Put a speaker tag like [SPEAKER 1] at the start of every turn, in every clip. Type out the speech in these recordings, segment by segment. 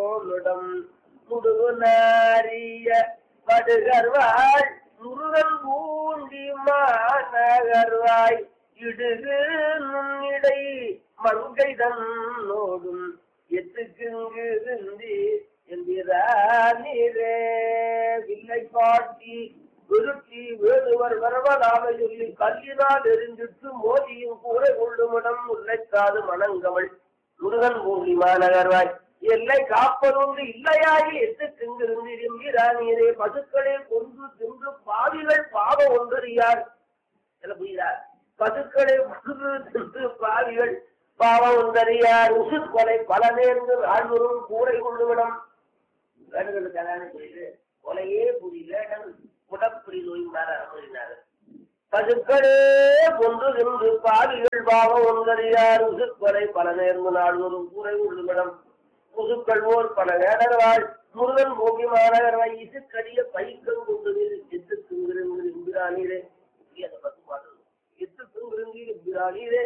[SPEAKER 1] போலிடம் முடுகுனாரிய படுகர்வாள் முருகன் பூண்டி மாநகர்வாய் இடுகு நுண்ணிடை மங்கை தன்னோடும் எத்துக்குங்கு இருந்து என்கிறானே வில்லை பாட்டி விருத்தி வேடுவர் வரவலாக சொல்லி கல்லினால் எரிஞ்சிட்டு மோதியும் கூரை கொள்ளுமிடம் முல்லைக்காது மணங்கவள் முருகன் பூண்டி மாநகர்வாய் எல்லை காப்பதொன்று இல்லையாகி எட்டு திங்கிருந்து என்கிறானே பசுக்களை கொன்று தின்று பாவிகள் பாவம் ஒன்றறியார் என்ன புரியுதா பசுக்களை கொன்று தின்று பாவிகள் பாவம் ஒன்றறியார் உசு கொலை பல நேர்ந்து ஆழ்வரும் கூரை கொள்ளுவிடம் வேண்டுதல் கல்யாணம் செய்து கொலையே புரியல உடற்புரி நோய்ந்தார் அனுமதினார் பசுக்களே கொன்று தின்று பாவிகள் பாவம் ஒன்றறியார் உசு கொலை பல நேர்ந்து நாள்வரும் கூரை கொள்ளுவிடம் முதுக்கள் ஓர் பல வேடர்வாள் முருகன் பூமி மாநகர்வாய் இசுக்கடிய பைக்கம் கொண்டு எத்து திங்கிருங்கிற இம்பிரானீரே அந்த பத்து பாடல் எத்து திங்கிருங்கிற இம்பிரானீரே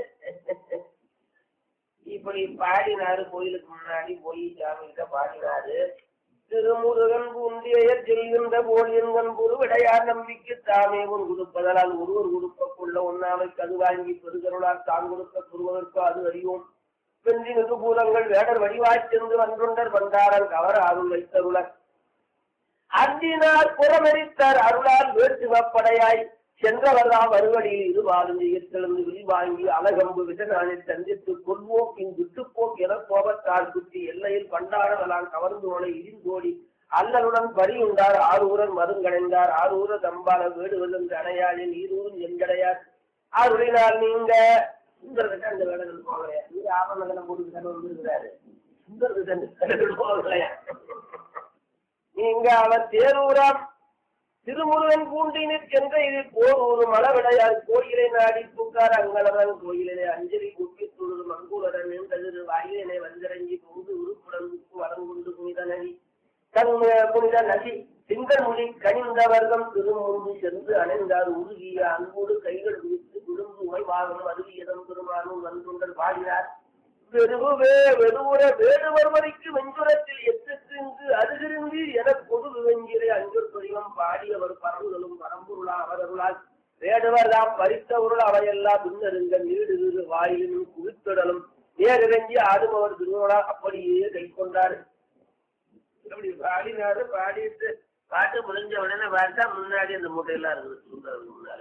[SPEAKER 1] இப்படி பாடினாரு கோயிலுக்கு முன்னாடி போய் சாமிகிட்ட பாடினாரு திருமுருகன் பூந்திய செல்கின்ற போல் என்கண் பொருவிடையார் நம்பிக்கை தாமே உன் கொடுப்பதனால் ஒருவர் கொடுப்பக்குள்ள ஒன்னாமை கது வாங்கி பெருகருளால் தான் கொடுக்க பெறுவதற்கு அது அறியோம் வென்றி மிகுபூலங்கள் வேடர் வடிவாய்ச் சென்று வன்றுண்டர் வந்தாரன் கவர் அருள் வைத்தருளர் அன்றினார் புறமெரித்தார் அருளால் வேட்டுவப்படையாய் சென்றவர்தாம் வருவடியில் இரு வாழுந்து வில் வாங்கி அலகம்பு விஜயநாளில் சந்தித்து கொள்வோக்கின் விட்டுப்போக் என கோபத்தால் குத்தி எல்லையில் பண்டாடலாம் கவர்ந்து நோலை இடிந்தோடி அல்லலுடன் பரியுண்டார் ஆரூரன் மருங்கடைந்தார் ஆரூர தம்பால வேடு வெல்லுங்க அணையாளில் ஈரூரும் எங்கடையார் ஆருளினால் நீங்க சுந்தரகிட்ட அந்த வேடங்கள் போகலையா நீங்க ஆவணங்களை போட்டு தானே வந்துருக்கிறாரு சுந்தரகிட்ட அந்த வேடங்கள் போகலையா நீங்க அவர் தேரூராம் திருமுருகன் பூண்டினிற் சென்ற இது போர் ஒரு மலவிடையார் கோயிலை நாடி புக்கார் அங்கலவன் கோயிலே அஞ்சலி குப்பி துழுது மங்கூரன் நின்றது வாயிலே வந்திரஞ்சி பொங்கு உருப்புடன் உப்பு வளங்குண்டு புனித நதி தன் புனித நதி திங்கள் மொழி கனிந்த வர்க்கம் திருமுன்பு சென்று அணைந்தார் உருகிய அன்போடு கைகள் விரித்து விழுந்து உமைவாகம் அருவியதம் பெருமானும் வந்துண்டல் பாடினார் வெறுவே வெறுவுற வேடுவர் வரைக்கு வெஞ்சுரத்தில் எத்துக்கு அருகிருந்து என பொது வெஞ்சிரை அஞ்சல் பதிவம் பாடியவர் பரவுதலும் பரம்பொருளா அவரருளால் வேடுவர் தாம் பறித்தவருள் அவையெல்லாம் பின்னருங்க நீடு வாயிலும் குவித்தொடலும் நேரிறங்கி ஆடுபவர் திருவருளா அப்படியே கை கொண்டார் அப்படி பாடினாரு பாடிட்டு பாட்டு முடிஞ்ச உடனே பார்த்தா முன்னாடி அந்த மூட்டையெல்லாம் இருக்குது சுந்தரம் முன்னால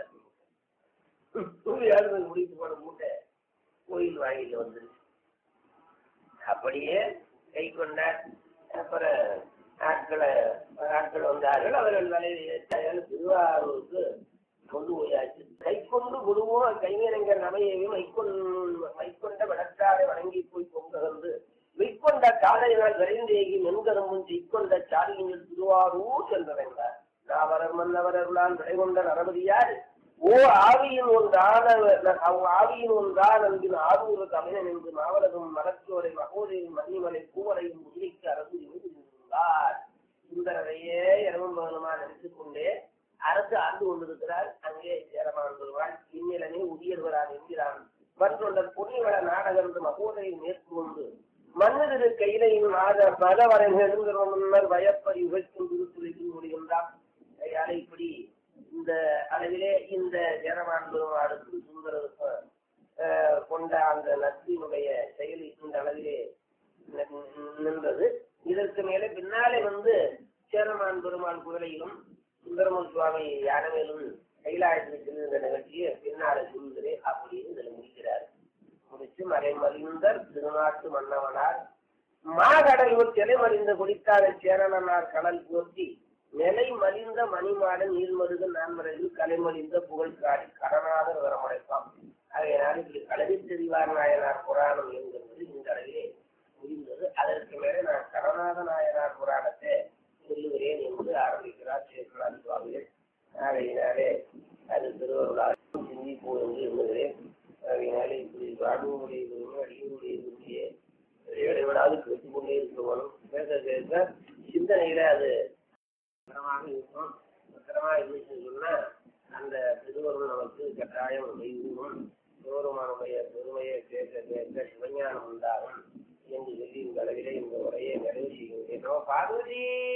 [SPEAKER 1] யாரு முடித்து போன மூட்டை கோயில் வாயில வந்துருச்சு அப்படியே கை கொண்டார் அப்புறம் ஆட்களை ஆட்கள் வந்தார்கள் அவர்கள் வலையில் திருவாரூருக்கு கொண்டு போயாச்சு கை கொண்டு குருவும் கைவினைஞர் நமையையும் வைக்கொண் வைக்கொண்ட விளக்காரை வணங்கி போய் பொங்ககந்து வைக்கொண்ட காலையினால் விரைந்தேகி மென்கரும்பும் செய்கொண்ட சாலியின் திருவாரூர் சென்றடைந்தார் நாவரர் மன்னவரர்களால் விடை கொண்ட நரபதியார் ஓ ஆவியின் ஒன்றான ஆவியின் ஒன்றான் அன்பின் ஆரூர தமிழன் என்று மாவலகம் மலச்சோரை மகோதையும் மணிமலை பூவலையும் உயிரிக்கு அரசு இருந்தார் சுந்தரரையே இரவும் பகலுமா நினைத்துக் கொண்டே அரசு ஆண்டு கொண்டிருக்கிறார் அங்கே சேரமான் வருவாள் இந்நிலனே உரியர்வரான் என்கிறான் மற்றொண்டர் பொன்னிவள நாடகம் என்று மகோதையை மேற்கொண்டு மன்னதிரு கையிலையும் மாத மதவரை நெருங்கிற முன்னர் வயப்பறி உகைக்கும் திருத்துறைக்கு முடிகின்றான் கையாலை இப்படி இந்த அளவிலே இந்த ஜனவான் பெருமாளுக்கு சுந்தரருக்கும் கொண்ட அந்த நட்பினுடைய செயல் இந்த அளவிலே நின்றது இதற்கு மேலே பின்னாலே வந்து சேரமான் பெருமாள் குரலையிலும் சுந்தரமன் சுவாமி யானமேலும் கைலாயத்தில் செல்கின்ற நிகழ்ச்சியை பின்னாலே சொல்கிறேன் அப்படின்னு இதில் முடிக்கிறார் முடிச்சு மறைமறிந்தர் திருநாட்டு மன்னவனார் மாகடலூர் சிலை மறிந்த குடித்தாத சேரணனார் கடல் போற்றி நிலை மலிந்த மணிமாட நீர்மருக நான்மறையில் கலைமலிந்த புகழ் காடி கடனாதர் வரமுடைப்பான் ஆகையினால் இப்படி கடலில் தெரிவார் நாயனார் புராணம் என்கிறது இந்த அளவிலே முடிந்தது அதற்கு மேலே நான் கடநாத நாயனார் புராணத்தை சொல்லுகிறேன் என்று ஆரம்பிக்கிறார் சேகராஜ் சுவாமிகள் ஆகையினாலே அது திருவருளால் சிந்திப்போம் என்று எண்ணுகிறேன் ஆகையினாலே இப்படி வாழ்வுடைய அடியுடைய விரும்பியே இடைவிடாது கேட்டுக்கொண்டே இருக்கணும் பேச பேச சிந்தனையில அது பத்திரமாக இருக்கும் பத்திரமா இருந்துச்சுன்னு சொன்னா அந்த திருவருள் நமக்கு கட்டாயம் செய்வோம் சிவருமானுடைய பெருமையை கேட்க கேட்க சிவஞானம் உண்டாகும் என்று சொல்லி இந்த அளவிலே இந்த உரையை நிறைவு செய்கின்றேன் நம பார்வதி